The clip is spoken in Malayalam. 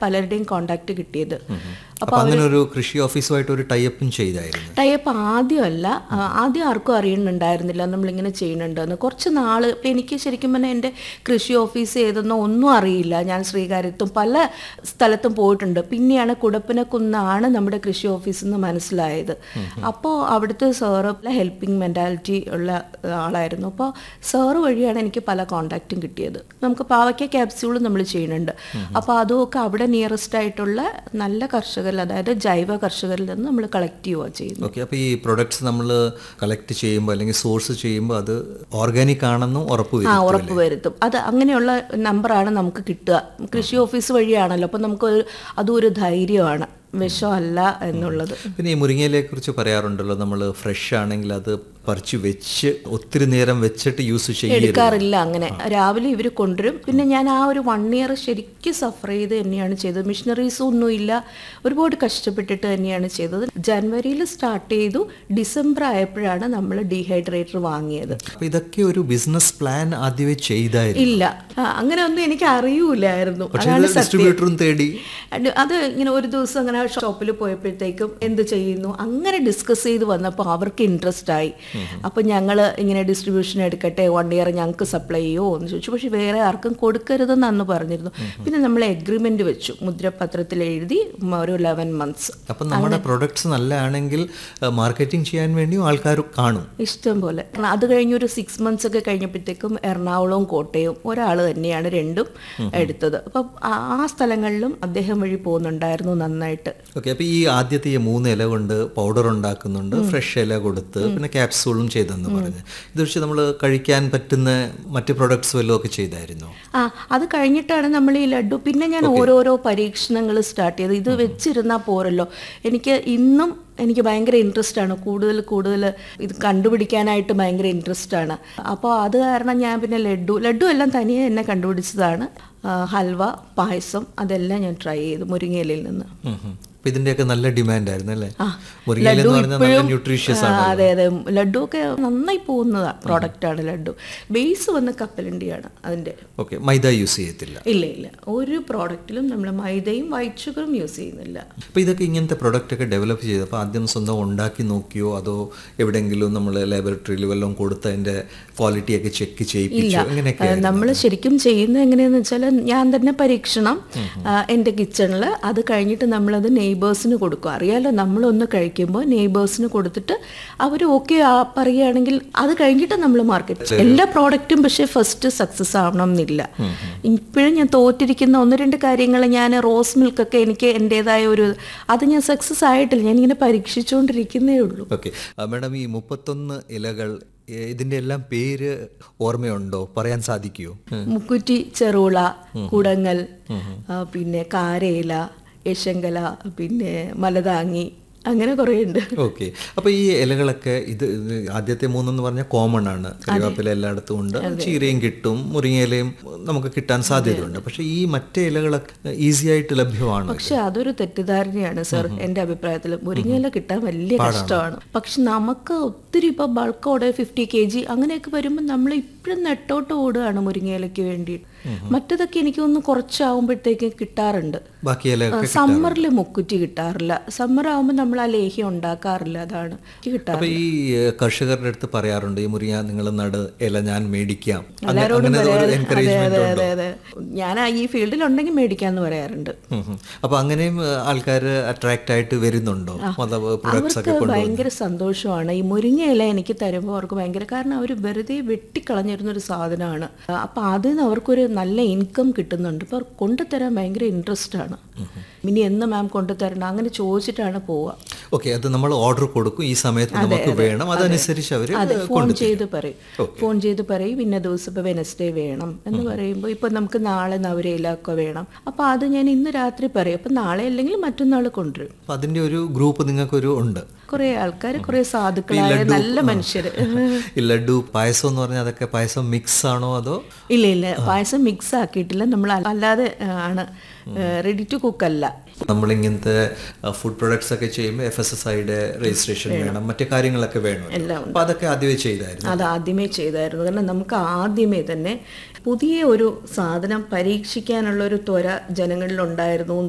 പലരുടെയും കോണ്ടാക്ട് കിട്ടിയത് അപ്പൊ അങ്ങനെ ഒരു കൃഷി ഓഫീസുമായിട്ട് ഒരു ടൈപ്പും ചെയ്തായിരുന്നു ടൈപ്പ് ആദ്യമല്ല ആ, ആദ്യം ആർക്കും അറിയുന്നുണ്ടായിരുന്നില്ല നമ്മളിങ്ങനെ ചെയ്യുന്നുണ്ടെന്ന് കുറച്ച് നാൾ ഇപ്പം എനിക്ക് ശരിക്കും പറഞ്ഞാൽ എൻ്റെ കൃഷി ഓഫീസ് ഏതെന്നോ ഒന്നും അറിയില്ല ഞാൻ ശ്രീകാര്യത്തും പല സ്ഥലത്തും പോയിട്ടുണ്ട് പിന്നെയാണ് കുടപ്പനക്കുന്നാണ് നമ്മുടെ കൃഷി ഓഫീസ് എന്ന് മനസ്സിലായത് അപ്പോൾ അവിടുത്തെ സാറ് ഹെൽപ്പിംഗ് മെൻറ്റാലിറ്റി ഉള്ള ആളായിരുന്നു അപ്പോൾ സാറ് വഴിയാണ് എനിക്ക് പല കോണ്ടാക്റ്റും കിട്ടിയത് നമുക്ക് പാവയ്ക്ക ക്യാപ്സ്യൂൾ നമ്മൾ ചെയ്യുന്നുണ്ട് അപ്പോൾ അതുമൊക്കെ അവിടെ നിയറസ്റ്റ് ആയിട്ടുള്ള നല്ല കർഷകരിൽ അതായത് ജൈവ കർഷകരിൽ നിന്ന് നമ്മൾ കളക്ട് ചെയ്യുക ചെയ്യുന്നത് ഓക്കെ അപ്പോൾ ഈ പ്രൊഡക്ട്സ് നമ്മൾ കളക്ട് ചെയ്യുമ്പോൾ അല്ലെങ്കിൽ സോഴ്സ് ചെയ്യുമ്പോൾ അത് ഓർഗാനിക് ആണെന്നും ഉറപ്പ് ആ വരും ഉറപ്പ് വരുത്തും അത് അങ്ങനെയുള്ള നമ്പറാണ് നമുക്ക് കിട്ടുക കൃഷി ഓഫീസ് വഴിയാണല്ലോ അപ്പം നമുക്ക് ഒരു- അതും ഒരു ധൈര്യമാണ് വിഷമല്ല എന്നുള്ളത് പിന്നെ ഈ മുരിങ്ങയിലെ കുറിച്ച് പറയാറുണ്ടല്ലോ നമ്മൾ ഫ്രഷ് ആണെങ്കിൽ അത് പറിച്ച് വെച്ച് ഒത്തിരി നേരം വെച്ചിട്ട് യൂസ് ചെയ്യരുത് എടുക്കാറില്ല അങ്ങനെ രാവിലെ ഇവർ കൊണ്ടുവരും പിന്നെ ഞാൻ ആ ഒരു വൺ ഇയർ ശരിക്കും സഫർ ചെയ്ത് തന്നെയാണ് ചെയ്തത് മിഷനറീസും ഒന്നുമില്ല ഒരുപാട് കഷ്ടപ്പെട്ടിട്ട് തന്നെയാണ് ചെയ്തത് ജനുവരിയിൽ സ്റ്റാർട്ട് ചെയ്തു ഡിസംബർ ആയപ്പോഴാണ് നമ്മൾ ഡീഹൈഡ്രേറ്റർ വാങ്ങിയത് അപ്പോൾ ഇതൊക്കെ ഒരു ബിസിനസ് പ്ലാൻ ആദ്യമേ ചെയ്തായിരുന്നു ഇല്ല ആ, അങ്ങനെ ഒന്നും എനിക്ക് അറിയൂലായിരുന്നു പക്ഷേ അതാണ് ഇത് സത്യം ഡിസ്ട്രിബ്യൂട്ടറും തേടി അത് അത് ഇങ്ങനെ ഒരു ദിവസം അങ്ങനെ ഷോപ്പിൽ പോയപ്പോഴത്തേക്കും എന്ത് ചെയ്യുന്നു അങ്ങനെ ഡിസ്കസ് ചെയ്ത് വന്നപ്പോൾ അവർക്ക് ഇൻട്രസ്റ്റ് ആയി അപ്പം ഞങ്ങൾ ഇങ്ങനെ ഡിസ്ട്രിബ്യൂഷൻ എടുക്കട്ടെ വൺ ഇയർ ഞങ്ങൾക്ക് സപ്ലൈ ചെയ്യുമോ എന്ന് ചോദിച്ചു പക്ഷെ വേറെ ആർക്കും കൊടുക്കരുതെന്ന് അന്ന് പറഞ്ഞിരുന്നു പിന്നെ നമ്മൾ എഗ്രിമെന്റ് വെച്ചു മുദ്രപത്രത്തിൽ എഴുതി ഉം, ഒരു ലെവൻ മന്ത്സ് അപ്പം നമ്മുടെ പ്രൊഡക്ട്സ് നല്ലതാണെങ്കിൽ മാർക്കറ്റിംഗ് ചെയ്യാൻ വേണ്ടിയും ആൾക്കാർ കാണും ഇഷ്ടം പോലെ അത് കഴിഞ്ഞ് ഒരു സിക്സ് മന്ത്സ് ഒക്കെ കഴിഞ്ഞപ്പോഴത്തേക്കും എറണാകുളവും കോട്ടയവും ഒരാൾ തന്നെയാണ് രണ്ടും എടുത്തത് അപ്പം ആ ആ സ്ഥലങ്ങളിലും അദ്ദേഹം വഴി പോകുന്നുണ്ടായിരുന്നു നന്നായിട്ട് ഓക്കെ അപ്പോൾ ഈ ആദ്യത്തെ ഈ മൂന്ന് ഇല കൊണ്ട് പൗഡർ ഉണ്ടാക്കുന്നുണ്ട് ഫ്രഷ് ഇല കൊടുത്ത് പിന്നെ ക്യാപ്സൂളും ചെയ്തെന്ന് പറഞ്ഞ് ഇത് വെച്ച് നമ്മൾ കഴിക്കാൻ പറ്റുന്ന മറ്റ് പ്രൊഡക്ട്സ് വല്ലതും ഒക്കെ ചെയ്തായിരുന്നോ ആ അത് കഴിഞ്ഞിട്ടാണ് നമ്മൾ ഈ ലഡു പിന്നെ ഞാൻ ഓരോരോ പരീക്ഷണങ്ങൾ സ്റ്റാർട്ട് ചെയ്തത് ഇത് വെച്ചിരുന്നാൽ പോരല്ലോ എനിക്ക് ഇന്നും എനിക്ക് ഭയങ്കര ഇൻട്രസ്റ്റ് ആണ് കൂടുതൽ കൂടുതൽ ഇത് കണ്ടുപിടിക്കാനായിട്ട് ഭയങ്കര ഇൻട്രസ്റ്റ് ആണ് അപ്പോൾ അത് കാരണം ഞാൻ പിന്നെ ലഡു ലഡു എല്ലാം തനിയെ എന്നെ കണ്ടുപിടിച്ചതാണ് ആ, ഹൽവ പായസം അതെല്ലാം ഞാൻ ട്രൈ ചെയ്തു മുരിങ്ങയിലയിൽ നിന്ന് അപ്പം ഇതിൻ്റെയൊക്കെ നല്ല ഡിമാൻഡ് ആയിരുന്നു അല്ലേ ആ, മുരിങ്ങയില എന്ന് ലഡു പറഞ്ഞാൽ നല്ല ഇപ്പോഴും ന്യൂട്രീഷ്യസ് ആ, ആണ് അതെ അതെ ലഡു ഒക്കെ നന്നായി പോകുന്ന പ്രോഡക്റ്റ് ആണ് ലഡു ബേസ് വന്ന് കപ്പലണ്ടിയാണ് അതിൻ്റെ ഓക്കെ മൈദ യൂസ് ചെയ്യത്തില്ല ഇല്ല ഇല്ല ഒരു പ്രോഡക്റ്റിലും നമ്മൾ മൈദയും വൈറ്റ് ഷുഗറും യൂസ് ചെയ്യുന്നില്ല അപ്പോൾ ഇതൊക്കെ ഇങ്ങനത്തെ പ്രൊഡക്റ്റ് ഒക്കെ ഡെവലപ്പ് ചെയ്ത് അപ്പോൾ ആദ്യം സ്വന്തം ഉണ്ടാക്കി നോക്കിയോ അതോ എവിടെയെങ്കിലും നമ്മൾ ലാബറട്ടറിയിൽ വല്ലതും കൊടുത്ത് അതിൻ്റെ ക്വാളിറ്റി ഒക്കെ ചെക്ക് ചെയ്യിപ്പിച്ചോ ഇങ്ങനെയൊക്കെ നമ്മൾ ശരിക്കും ചെയ്യുന്നത് എങ്ങനെയാന്ന് വെച്ചാൽ ഞാൻ തന്നെ പരീക്ഷണം ആ, എൻ്റെ കിച്ചണിൽ അത് കഴിഞ്ഞിട്ട് നമ്മളത് നെയ്ബേഴ്സിന് കൊടുക്കും അറിയാലോ നമ്മളൊന്ന് കഴിക്കുമ്പോൾ നെയ്ബേഴ്സിന് കൊടുത്തിട്ട് അവർ ഓക്കെ പറയുകയാണെങ്കിൽ അത് കഴിഞ്ഞിട്ട് നമ്മൾ മാർക്കറ്റ് എല്ലാ പ്രോഡക്റ്റും പക്ഷേ ഫസ്റ്റ് സക്സസ് ആവണം എന്നില്ല ഇപ്പോഴും ഞാൻ തോറ്റിരിക്കുന്ന ഒന്ന് രണ്ട് കാര്യങ്ങൾ ഞാൻ റോസ് മിൽക്കൊക്കെ എനിക്ക് എൻ്റെതായ ഒരു അത് ഞാൻ സക്സസ് ആയിട്ടില്ല ഞാനിങ്ങനെ പരീക്ഷിച്ചുകൊണ്ടിരിക്കുന്നേ ഉള്ളൂ ഓക്കെ മാഡം ഈ മുപ്പത്തൊന്ന് ഇലകൾ ഏ, ഇതിന്റെ എല്ലാം പേര് ഓർമ്മയുണ്ടോ പറയാൻ സാധിക്കുമോ മുക്കുറ്റി ചെറുള കുടങ്ങൽ ആ, പിന്നെ കാരയില യശങ്കല പിന്നെ മലതാങ്ങി അങ്ങനെ കുറേ ഉണ്ട് ഓക്കെ അപ്പൊ ഈ ഇലകളൊക്കെ ഇത് ഇത് ആദ്യത്തെ മൂന്നെന്ന് പറഞ്ഞാൽ കോമൺ ആണ് കറിവേപ്പില എല്ലായിടത്തും ഉണ്ട് ചീരയും കിട്ടും മുരിങ്ങയിലയും നമുക്ക് കിട്ടാൻ സാധ്യതയുണ്ട് പക്ഷെ ഈ മറ്റേ ഇലകളൊക്കെ ഈസി ആയിട്ട് ലഭ്യമാണ് പക്ഷെ അതൊരു തെറ്റിദ്ധാരണയാണ് സർ എൻ്റെ അഭിപ്രായത്തിൽ മുരിങ്ങയില കിട്ടാൻ വലിയ കഷ്ടമാണ് പക്ഷെ നമുക്ക് ഒത്തിരി ഇപ്പൊ ബൾക്കോടെ ഫിഫ്റ്റി കെ ജി അങ്ങനെയൊക്കെ വരുമ്പോൾ നമ്മൾ ഇപ്പോഴും നെട്ടോട്ട് ഓടുകയാണ് മുരിങ്ങയിലയ്ക്ക് വേണ്ടിയിട്ട് മറ്റതൊക്കെ എനിക്ക് ഒന്ന് കുറച്ചാവുമ്പോഴത്തേക്ക് കിട്ടാറുണ്ട് ബാക്കി ഇലയൊക്കെ സമ്മറിൽ മുക്കുറ്റി കിട്ടാറില്ല സമ്മർ ആവുമ്പോൾ നമ്മൾ ആ ലേഹ്യം ഉണ്ടാക്കാറില്ല അതാണ് എനിക്ക് കിട്ടാറ് അപ്പൊ ഈ ഏ, കർഷകരുടെ അടുത്ത് പറയാറുണ്ട് ഈ മുരിങ്ങ നിങ്ങൾ നട് ഇല ഞാൻ മേടിക്കാം അങ്ങ- എല്ലാവരോടും അങ്ങനെ ഒരു പറയാറ് അതെ എൻകറേജ്മെന്റ് അതെ ഉണ്ടോ അതെ അതെ ഞാൻ ആ ഈ ഫീൽഡിലുണ്ടെങ്കിൽ മേടിക്കാന്ന് പറയാറുണ്ട് ഉം ഉം. അപ്പൊ അങ്ങനെയും ആൾക്കാർ അട്രാക്ട് ആയിട്ട് വരുന്നുണ്ടോ അഥവാ പ്രൊഡക്ട്സ് ഒക്കെ അവർക്ക് കൊണ്ട് ഭയങ്കര സന്തോഷമാണ് ഈ മുരിങ്ങയില എനിക്ക് തരുമ്പോൾ അവർക്ക് ഭയങ്കര കാരണം അവർ വെറുതെ വെട്ടിക്കളഞ്ഞിരുന്ന ഒരു സാധനമാണ് അപ്പം അതിൽ നിന്ന് അവർക്കൊരു നല്ല ഇൻകം കിട്ടുന്നുണ്ട് ഇപ്പോൾ കൊണ്ടുതരാൻ ഭയങ്കര ഇൻട്രസ്റ്റ് ആണ് ഇനി എന്ന് മാം കൊണ്ടുതരണം അങ്ങനെ ചോദിച്ചിട്ടാണ് പോവുക ഓക്കെ അത് നമ്മൾ ഓർഡർ കൊടുക്കും ഈ സമയത്ത് നമുക്ക് വേണം അതനുസരിച്ച് അവർ അതെ ഫോൺ ചെയ്ത് പറയും ഫോൺ ചെയ്ത് പറയും ഇന്ന ദിവസം ഇപ്പോൾ വെനസ്ഡേ വേണം എന്ന് പറയുമ്പോൾ ഇപ്പോൾ നമുക്ക് നാളെ നവരയിലൊക്കെ വേണം അപ്പോൾ അത് ഞാൻ ഇന്ന് രാത്രി പറയും അപ്പം നാളെ അല്ലെങ്കിൽ മറ്റന്നാൾ കൊണ്ടുവരും അപ്പൊ അതിന്റെ ഒരു ഗ്രൂപ്പ് നിങ്ങൾക്കൊരു ഉണ്ട് കുറേ ആൾക്കാർ കുറേ സാധുക്കളായ നല്ല മനുഷ്യർ ഈ ലഡു പായസം എന്ന് പറഞ്ഞാൽ അതൊക്കെ പായസം മിക്സ് ആണോ അതോ ഇല്ല ഇല്ല പായസം മിക്സ് ആക്കിയിട്ടില്ല നമ്മൾ അല്ലാതെ ആ, ആണ് റെഡി ടു കുക്ക് അല്ല നമ്മൾ ഇങ്ങനത്തെ ഫുഡ് പ്രൊഡക്ട്സ് ഒക്കെ ചെയ്യുമ്പോൾ എഫ് എസ് എസ് ഐയുടെ രജിസ്ട്രേഷൻ വേണം മറ്റു കാര്യങ്ങളൊക്കെ വേണം എല്ലാം അപ്പൊ അതൊക്കെ ആദ്യമേ ചെയ്തായിരുന്നു അത് ആദ്യമേ ചെയ്തായിരുന്നു കാരണം നമുക്ക് ആദ്യമേ തന്നെ പുതിയ ഒരു സാധനം പരീക്ഷിക്കാനുള്ള ഒരു ത്വര ജനങ്ങളിൽ ഉണ്ടായിരുന്നു